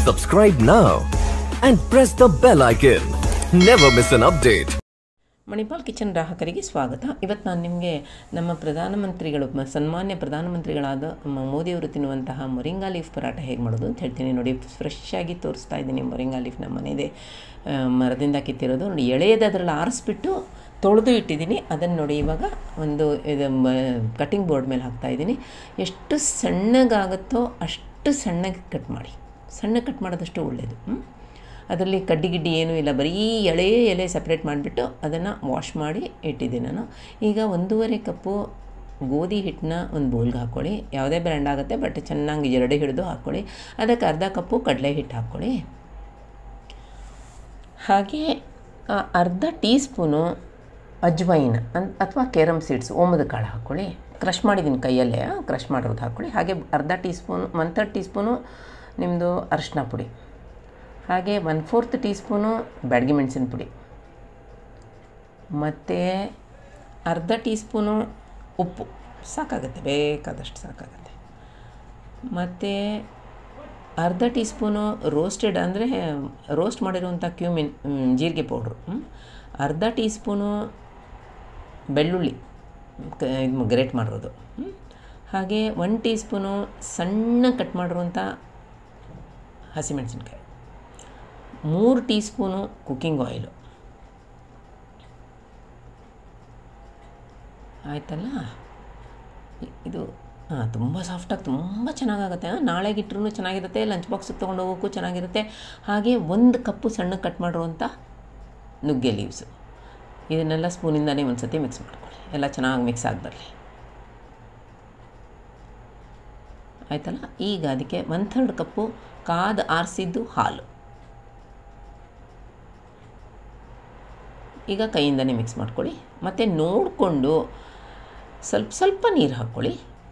Subscribe now and press the bell icon. Never miss an update. Manipal kitchen ಗ್ರಾಹಕರಿಗೆ ಸ್ವಾಗತ ಇವತ್ತು ನಾನು ನಿಮಗೆ ನಮ್ಮ ಪ್ರಧಾನಮಂತ್ರಿಗಳು ಮ- ಸನ್ಮಾನ್ಯ ಪ್ರಧಾನಮಂತ್ರಿಗಳಾದ ಮ- ಮೋದಿಯವರು ತಿನ್ನುವಂತಹ ಮೊರಿಂಗಾ ಲೀಫ್ ಪರಾಟ ಹೇಗೆ ಮಾಡೋದು ಅಂತ ಹೇಳ್ತೀನಿ ನೋಡಿ ಫ್ರೆಶ್ ಆಗಿ ತೋರಿಸ್ತಾ ಇದ್ದೀನಿ ಮೊರಿಂಗಾ ಲೀಫ್ ನಮ್ಮ ಮನೆಯದೇ ಆ, ಮರದಿಂದ ಕಿತ್ತಿರೋದು ನೋಡಿ ಎಳೆಯದು ಅದರಲ್ಲಿ ಆರಿಸ್ಬಿಟ್ಟು ತೊಳೆದು ಇಟ್ಟಿದ್ದೀನಿ ಅದನ್ನು ನೋಡಿ ಇವಾಗ ಒಂದು ಇದು ಕಟಿಂಗ್ ಬೋರ್ಡ್ ಮೇಲೆ ಹಾಕ್ತಾ ಇದ್ದೀನಿ ಎಷ್ಟು ಸಣ್ಣಗಾಗುತ್ತೋ ಅಷ್ಟು ಸಣ್ಣಗೆ ಕಟ್ ಮಾಡಿ ಸಣ್ಣ ಕಟ್ ಮಾಡೋದಷ್ಟು ಒಳ್ಳೆಯದು ಹ್ಮ್? ಅದರಲ್ಲಿ ಕಡ್ಡಿ ಗಿಡ್ಡಿ ಏನೂ ಇಲ್ಲ ಬರೀ ಎಳೆ ಎಲೆ ಸಪ್ರೇಟ್ ಮಾಡಿಬಿಟ್ಟು ಅದನ್ನು ವಾಶ್ ಮಾಡಿ ಇಟ್ಟಿದ್ದೀನಿ ನಾನು ಈಗ ಒಂದೂವರೆ ಕಪ್ಪು ಗೋಧಿ ಹಿಟ್ಟನ್ನ ಒಂದು ಬೌಲ್ಗೆ ಹಾಕ್ಕೊಳ್ಳಿ ಯಾವುದೇ ಬ್ರ್ಯಾಂಡ್ ಆಗುತ್ತೆ ಬಟ್ ಚೆನ್ನಾಗಿ ಜರಡಿ ಹಿಡಿದು ಹಾಕ್ಕೊಳ್ಳಿ ಅದಕ್ಕೆ ಅರ್ಧ ಕಪ್ಪು ಕಡಲೆ ಹಿಟ್ಟು ಹಾಕ್ಕೊಳ್ಳಿ ಹಾಗೆ ಆ, ಅರ್ಧ ಟೀ ಸ್ಪೂನು ಅಜ್ವೈನ್ ಅನ್ ಅಥವಾ ಕೇರಮ್ ಸೀಡ್ಸ್ ಓಮದ ಕಾಳು ಹಾಕ್ಕೊಳ್ಳಿ ಕ್ರಷ್ ಮಾಡಿದ್ದೀನಿ ಕೈಯಲ್ಲೇ ಕ್ರಷ್ ಮಾಡಿರೋದು ಹಾಕ್ಕೊಳ್ಳಿ ಹಾಗೆ ಅರ್ಧ teaspoon one third teaspoon ನಿಮ್ಮದು ಅರಿಶಿನ ಪುಡಿ ಹಾಗೆ one fourth teaspoon Byadagi ಮೆಣಸಿನ ಪುಡಿ ಮತ್ತು ಅರ್ಧ ಟೀ ಸ್ಪೂನು ಉಪ್ಪು ಸಾಕಾಗುತ್ತೆ ಬೇಕಾದಷ್ಟು ಸಾಕಾಗುತ್ತೆ ಮತ್ತು ಅರ್ಧ ಟೀ ಸ್ಪೂನು ರೋಸ್ಟೆಡ್ ಅಂದರೆ ರೋಸ್ಟ್ ಮಾಡಿರುವಂಥ ಕ್ಯೂಮಿನ್ ಮ್, ಜೀರಿಗೆ ಪೌಡ್ರು ಹ್ಮ್. ಅರ್ಧ ಟೀ ಸ್ಪೂನು ಬೆಳ್ಳುಳ್ಳಿ ಕ ಇದು ಗ್ರೇಟ್ ಮಾಡಿರೋದು ಹ್ಮ್. ಹಾಗೆ ಒನ್ ಟೀ ಸ್ಪೂನು ಸಣ್ಣ ಕಟ್ ಮಾಡಿರುವಂಥ ಹಸಿಮೆಣಸಿನ್ಕಾಯಿ ಮೂರು ಟೀ ಸ್ಪೂನು ಕುಕ್ಕಿಂಗ್ ಆಯಿಲು ಆಯ್ತಲ್ಲ ಇ- ಇದು ಹಾಂ ತುಂಬ ಸಾಫ್ಟಾಗಿ ತುಂಬ ಚೆನ್ನಾಗಾಗುತ್ತೆ ಹಾಂ ನಾಳೆಗೆ ಇಟ್ಟರು ಚೆನ್ನಾಗಿರುತ್ತೆ ಲಂಚ್ ಬಾಕ್ಸಿಗೆ ತೊಗೊಂಡು ಹೋಗೋಕ್ಕೂ ಚೆನ್ನಾಗಿರುತ್ತೆ ಹಾಗೆ ಒಂದು ಕಪ್ಪು ಸಣ್ಣ ಕಟ್ ಮಾಡಿರುವಂಥ ನುಗ್ಗೆ ಲೀವ್ಸು ಇದನ್ನೆಲ್ಲ ಸ್ಪೂನಿಂದನೇ ಒಂದು ಸತಿ ಮಿಕ್ಸ್ ಮಾಡ್ಕೊಳ್ಳಿ ಎಲ್ಲ ಚೆನ್ನಾಗಿ ಮಿಕ್ಸ್ ಆಗಿ ಬರಲಿ ಆಯ್ತಲ್ಲ ಈಗ ಅದಕ್ಕೆ ಒನ್ ಥರ್ಡ್ ಕಪ್ಪು ಕಾದು ಆರಿಸಿದ್ದು ಹಾಲು ಈಗ ಕೈಯಿಂದನೇ ಮಿಕ್ಸ್ ಮಾಡ್ಕೊಳ್ಳಿ ಮತ್ತು ನೋಡಿಕೊಂಡು ಸ್ವಲ್ಪ ಸ್ವಲ್ಪ ನೀರು ಹಾಕ್ಕೊಳ್ಳಿ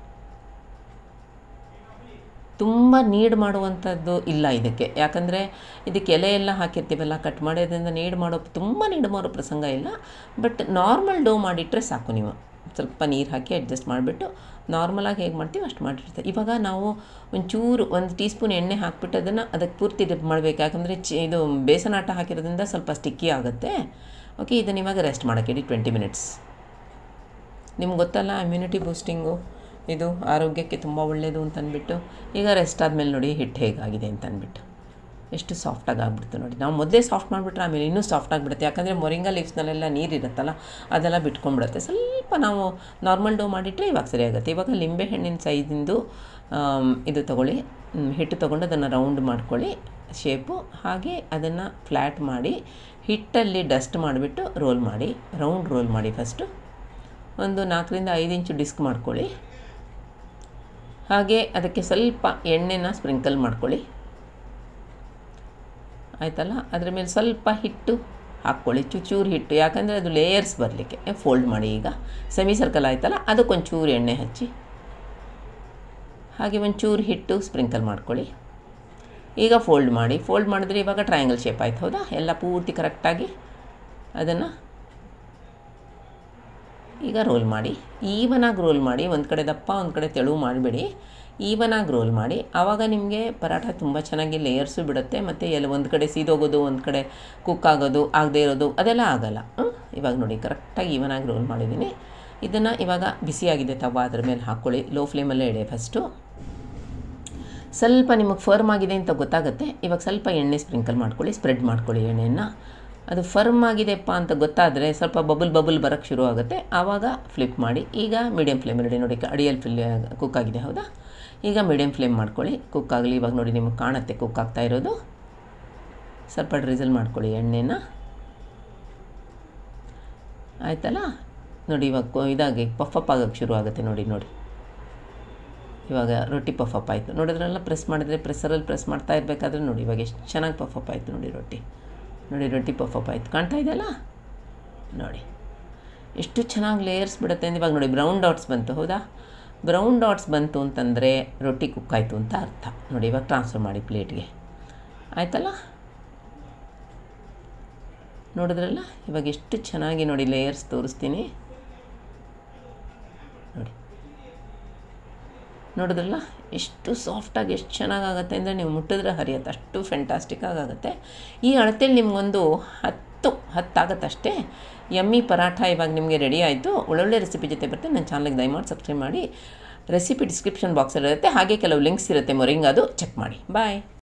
ತುಂಬ ನೀಡ್ ಮಾಡುವಂಥದ್ದು ಇಲ್ಲ ಇದಕ್ಕೆ ಯಾಕಂದರೆ ಇದಕ್ಕೆ ಎಲೆ ಎಲ್ಲ ಹಾಕಿರ್ತೀವಲ್ಲ ಕಟ್ ಮಾಡೋದ್ರಿಂದ ನೀಡ್ ಮಾಡೋ ತುಂಬ ನೀಡ್ ಮಾಡೋ ಪ್ರಸಂಗ ಇಲ್ಲ ಬಟ್ ನಾರ್ಮಲ್ ಡೋ ಮಾಡಿಟ್ರೆ ಸಾಕು ನೀವು ಸ್ವಲ್ಪ ನೀರು ಹಾಕಿ ಅಡ್ಜಸ್ಟ್ ಮಾಡಿಬಿಟ್ಟು ನಾರ್ಮಲಾಗಿ ಹೇಗೆ ಮಾಡ್ತೀವಿ ಅಷ್ಟು ಮಾಡಿರ್ತೀವಿ ಇವಾಗ ನಾವು ಒಂಚೂರು ಒಂದು ಟೀ ಸ್ಪೂನ್ ಎಣ್ಣೆ ಹಾಕ್ಬಿಟ್ಟು ಅದನ್ನು ಅದಕ್ಕೆ ಪೂರ್ತಿ ಡಿಪ್ ಮಾಡಬೇಕು ಯಾಕಂದರೆ ಚಿ ಇದು ಬೇಸನ ಆಟ ಹಾಕಿರೋದ್ರಿಂದ ಸ್ವಲ್ಪ ಸ್ಟಿಕ್ಕಿ ಆಗುತ್ತೆ ಓಕೆ ಇದನ್ನು ಇವಾಗ ರೆಸ್ಟ್ ಮಾಡೋಕ್ಕಿಡಿ ಟ್ವೆಂಟಿ ಮಿನಿಟ್ಸ್ ನಿಮ್ಗೆ ಗೊತ್ತಲ್ಲ ಇಮ್ಯುನಿಟಿ ಬೂಸ್ಟಿಂಗು ಇದು ಆರೋಗ್ಯಕ್ಕೆ ತುಂಬ ಒಳ್ಳೆಯದು ಅಂತ ಅಂದ್ಬಿಟ್ಟು ಈಗ ರೆಸ್ಟ್ ಆದಮೇಲೆ ನೋಡಿ ಹಿಟ್ಟು ಹೇಗಾಗಿದೆ ಅಂತ ಅಂದ್ಬಿಟ್ಟು ಎಷ್ಟು ಸಾಫ್ಟಾಗಿ ಆಗ್ಬಿಡ್ತು ನೋಡಿ ನಾವು ಮೊದಲೇ ಸಾಫ್ಟ್ ಮಾಡಿಬಿಟ್ರೆ ಆಮೇಲೆ ಇನ್ನೂ ಸಾಫ್ಟ್ ಆಗಿಬಿಡುತ್ತೆ ಯಾಕಂದರೆ ಮೊರಿಂಗಾ ಲೀವ್ಸ್ನಲ್ಲೆಲ್ಲ ನೀರಿರುತ್ತಲ್ಲ ಅದೆಲ್ಲ ಬಿಟ್ಕೊಂಡ್ಬಿಡುತ್ತೆ ಸ್ವಲ್ಪ ನಾವು ನಾರ್ಮಲ್ ಡೋ ಮಾಡಿಟ್ರೆ ಇವಾಗ ಸರಿಯಾಗುತ್ತೆ ಇವಾಗ ಲಿಂಬೆ ಹಣ್ಣಿನ ಸೈಜಿಂದು ಆಮ್, ಇದು ತೊಗೊಳ್ಳಿ ಮ್, ಹಿಟ್ಟು ತೊಗೊಂಡು ಅದನ್ನು ರೌಂಡ್ ಮಾಡ್ಕೊಳ್ಳಿ ಶೇಪು ಹಾಗೆ ಅದನ್ನು ಫ್ಲ್ಯಾಟ್ ಮಾಡಿ ಹಿಟ್ಟಲ್ಲಿ ಡಸ್ಟ್ ಮಾಡಿಬಿಟ್ಟು ರೋಲ್ ಮಾಡಿ ರೌಂಡ್ ರೋಲ್ ಮಾಡಿ ಫಸ್ಟು ಒಂದು ನಾಲ್ಕರಿಂದ ಐದು ಇಂಚು ಡಿಸ್ಕ್ ಮಾಡ್ಕೊಳ್ಳಿ ಹಾಗೆ ಅದಕ್ಕೆ ಸ್ವಲ್ಪ ಎಣ್ಣೆನ ಸ್ಪ್ರಿಂಕಲ್ ಮಾಡ್ಕೊಳ್ಳಿ ಆಯ್ತಲ್ಲ ಅದ್ರ ಮೇಲೆ ಸ್ವಲ್ಪ ಹಿಟ್ಟು ಹಾಕ್ಕೊಳ್ಳಿ ಚೂಚೂರು ಹಿಟ್ಟು ಯಾಕಂದರೆ ಅದು ಲೇಯರ್ಸ್ ಬರಲಿಕ್ಕೆ ಫೋಲ್ಡ್ ಮಾಡಿ ಈಗ ಸೆಮಿ ಸರ್ಕಲ್ ಆಯ್ತಲ್ಲ ಅದಕ್ಕೊಂಚೂರು ಎಣ್ಣೆ ಹಚ್ಚಿ ಹಾಗೆ ಒಂಚೂರು ಹಿಟ್ಟು ಸ್ಪ್ರಿಂಕಲ್ ಮಾಡ್ಕೊಳ್ಳಿ ಈಗ ಫೋಲ್ಡ್ ಮಾಡಿ ಫೋಲ್ಡ್ ಮಾಡಿದ್ರೆ ಇವಾಗ ಟ್ರಯಾಂಗಲ್ ಶೇಪ್ ಆಯ್ತು ಹೌದಾ ಎಲ್ಲ ಪೂರ್ತಿ ಕರೆಕ್ಟಾಗಿ ಅದನ್ನು ಈಗ ರೋಲ್ ಮಾಡಿ ಈವನಾಗಿ ರೋಲ್ ಮಾಡಿ ಒಂದು ಕಡೆ ದಪ್ಪ ಒಂದು ಕಡೆ ತೆಳು ಮಾಡಿಬಿಡಿ ಈವನಾಗಿ ರೋಲ್ ಮಾಡಿ ಆವಾಗ ನಿಮಗೆ ಪರಾಠ ತುಂಬ ಚೆನ್ನಾಗಿ ಲೇಯರ್ಸು ಬಿಡುತ್ತೆ ಮತ್ತು ಎಲ್ಲ ಒಂದು ಕಡೆ ಸೀದೋಗೋದು ಒಂದು ಕಡೆ ಕುಕ್ ಆಗೋದು ಆಗದೇ ಇರೋದು ಅದೆಲ್ಲ ಆಗಲ್ಲ ಹ್ಮ್? ಇವಾಗ ನೋಡಿ ಕರೆಕ್ಟಾಗಿ ಈವನಾಗಿ ರೋಲ್ ಮಾಡಿದ್ದೀನಿ ಇದನ್ನು ಇವಾಗ ಬಿಸಿಯಾಗಿದೆ ತವ ಅದ್ರ ಮೇಲೆ ಹಾಕ್ಕೊಳ್ಳಿ ಲೋ ಫ್ಲೇಮಲ್ಲೇ ಇಡಿ ಫಸ್ಟು ಸ್ವಲ್ಪ ನಿಮಗೆ ಫರ್ಮ್ ಆಗಿದೆ ಅಂತ ಗೊತ್ತಾಗುತ್ತೆ ಇವಾಗ ಸ್ವಲ್ಪ ಎಣ್ಣೆ ಸ್ಪ್ರಿಂಕಲ್ ಮಾಡ್ಕೊಳ್ಳಿ ಸ್ಪ್ರೆಡ್ ಮಾಡ್ಕೊಳ್ಳಿ ಎಣ್ಣೆಯನ್ನು ಅದು ಫರ್ಮ್ ಆಗಿದೆಪ್ಪ ಅಂತ ಗೊತ್ತಾದರೆ ಸ್ವಲ್ಪ ಬಬಲ್ ಬಬಲ್ ಬರೋಕ್ಕೆ ಶುರು ಆಗುತ್ತೆ ಆವಾಗ ಫ್ಲಿಪ್ ಮಾಡಿ ಈಗ ಮೀಡಿಯಮ್ ಫ್ಲೇಮ್ ಇಡಿ ನೋಡಿ ಅಡಿಯಲ್ಲಿ ಫಿಲ್ ಕುಕ್ ಆಗಿದೆ ಹೌದಾ ಈಗ ಮೀಡಿಯಮ್ ಫ್ಲೇಮ್ ಮಾಡ್ಕೊಳ್ಳಿ ಕುಕ್ ಆಗಲಿ ಇವಾಗ ನೋಡಿ ನಿಮಗೆ ಕಾಣುತ್ತೆ ಕುಕ್ ಆಗ್ತಾ ಇರೋದು ಸ್ವಲ್ಪ ಡ್ರಿಸಲ್ ಮಾಡ್ಕೊಳ್ಳಿ ಎಣ್ಣೆನ ಆಯ್ತಲ್ಲ ನೋಡಿ ಇವಾಗ ಕೊ- ಇದಾಗಿ ಪಫಪ್ ಆಗೋಕ್ಕೆ ಶುರು ಆಗುತ್ತೆ ನೋಡಿ ನೋಡಿ ಇವಾಗ ರೊಟ್ಟಿ ಪಫಪ್ ಆಯಿತು ನೋಡಿದ್ರೆಲ್ಲ ಪ್ರೆಸ್ ಮಾಡಿದರೆ ಪ್ರೆಸ್ಸರಲ್ಲಿ ಪ್ರೆಸ್ ಮಾಡ್ತಾ ಇರಬೇಕಾದ್ರೆ ನೋಡಿ ಇವಾಗ ಎಷ್ಟು ಚೆನ್ನಾಗಿ ಪಫಪ್ ಆಯಿತು ನೋಡಿ ರೊಟ್ಟಿ ನೋಡಿ ರೊಟ್ಟಿ ಪಫಪ್ ಆಯಿತು ಕಾಣ್ತಾ ಇದೆಯಲ್ಲ ನೋಡಿ ಎಷ್ಟು ಚೆನ್ನಾಗಿ ಲೇಯರ್ಸ್ ಬಿಡುತ್ತೆ ಅಂತ ಇವಾಗ ನೋಡಿ ಬ್ರೌನ್ ಡಾಟ್ಸ್ ಬಂತು ಹೌದಾ ಬ್ರೌನ್ ಡಾಟ್ಸ್ ಬಂತು ಅಂತಂದರೆ ರೊಟ್ಟಿ ಕುಕ್ ಆಯಿತು ಅಂತ ಅರ್ಥ ನೋಡಿ ಇವಾಗ ಟ್ರಾನ್ಸ್ಫರ್ ಮಾಡಿ ಪ್ಲೇಟ್ಗೆ ಆಯ್ತಲ್ಲ ನೋಡಿದ್ರಲ್ಲ ಇವಾಗ ಎಷ್ಟು ಚೆನ್ನಾಗಿ ನೋಡಿ ಲೇಯರ್ಸ್ ತೋರಿಸ್ತೀನಿ ನೋಡಿ ನೋಡಿದ್ರಲ್ಲ ಎಷ್ಟು ಸಾಫ್ಟಾಗಿ ಎಷ್ಟು ಚೆನ್ನಾಗಾಗತ್ತೆ ಅಂದರೆ ನೀವು ಮುಟ್ಟಿದ್ರೆ ಹರಿಯುತ್ತೆ ಅಷ್ಟು ಫೆಂಟಾಸ್ಟಿಕ್ ಆಗುತ್ತೆ ಈ ಅಳತೆಯಲ್ಲಿ ನಿಮಗೊಂದು ಹತ್ತು ಹತ್ತಾಗತ್ತಷ್ಟೇ ಯಮ್ಮಿ ಪರಾಠ ಇವಾಗ ನಿಮಗೆ ರೆಡಿ ಆಯಿತು ಒಳ್ಳೊಳ್ಳೆ ರೆಸಿಪಿ ಜೊತೆ ಬರುತ್ತೆ ನನ್ನ ಚಾನಲ್ಗೆ ದಯಮಾಡಿ ಸಬ್ಸ್ಕ್ರೈಬ್ ಮಾಡಿ ರೆಸಿಪಿ ಡಿಸ್ಕ್ರಿಪ್ಷನ್ ಬಾಕ್ಸಲ್ಲಿ ಇರುತ್ತೆ ಹಾಗೆ ಕೆಲವು ಲಿಂಕ್ಸ್ ಇರುತ್ತೆ ಮೊರಿಂಗಾದು ಚೆಕ್ ಮಾಡಿ ಬಾಯ್